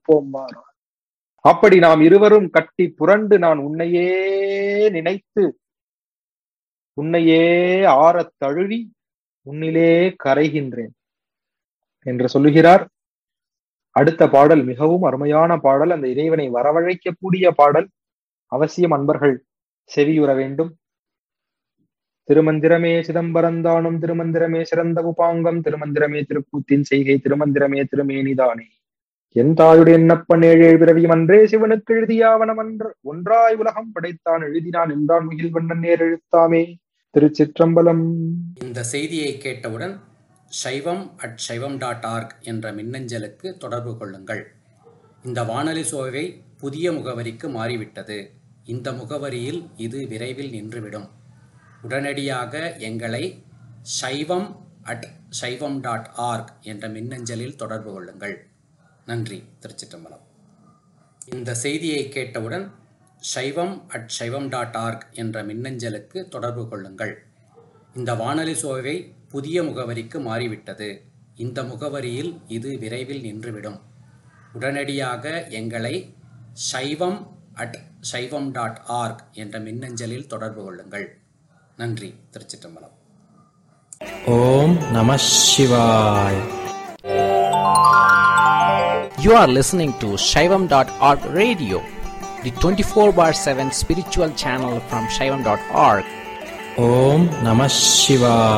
இருப்போம் அப்படி நாம் இருவரும் கட்டி புரண்டு நான் உன்னையே நினைத்து உன்னையே ஆறத் தழுவி உன்னிலே கரைகின்றேன் என்று சொல்லுகிறார் அடுத்த பாடல் மிகவும் அருமையான பாடல் அந்த இறைவனை வரவழைக்கக்கூடிய பாடல் அவசியம் அன்பர்கள் செவியுற வேண்டும் திருமந்திரமே சிதம்பரந்தானும் திருமந்திரமே சிறந்த உபாங்கம் திருமந்திரமே திருக்கூத்தின் செய்கை திருமந்திரமே திருமேனிதானே என் தாயுடைய என்னப்பன் ஏழேழு பிறவியும் அன்றே சிவனுக்கு எழுதியாவனம் அன்று ஒன்றாய் உலகம் படைத்தான் எழுதினான் என்றான் முகில் வண்ணன் நேர் எழுத்தாமே திருச்சிற்றம்பலம் இந்த செய்தியை கேட்டவுடன் சைவம் அட் சைவம் டாட் ஆர்க் என்ற மின்னஞ்சலுக்கு தொடர்பு கொள்ளுங்கள் இந்த வானொலி சோவை புதிய முகவரிக்கு மாறிவிட்டது இந்த முகவரியில் இது விரைவில் நின்றுவிடும் உடனடியாக எங்களை சைவம் அட் சைவம் டாட் ஆர்க் என்ற மின்னஞ்சலில் தொடர்பு கொள்ளுங்கள் நன்றி திருச்சிற்றம்பலம் இந்த செய்தியை கேட்டவுடன் சைவம் அட் சைவம் டாட் ஆர்க் என்ற மின்னஞ்சலுக்கு தொடர்பு கொள்ளுங்கள் இந்த வானொலி சோவை புதிய முகவரிக்கு மாறிவிட்டது இந்த முகவரியில் இது விரைவில் நின்றுவிடும் உடனடியாக எங்களை சைவம் அட் சைவம் டாட் ஆர்க் என்ற மின்னஞ்சலில் தொடர்பு கொள்ளுங்கள் நன்றி திருச்சிற்றம்பலம் ஓம் நம சிவாய் You are listening to Shaivam.org radio, the 24 bar 7 spiritual channel from Shaivam.org. ஓம் நம சிவாய்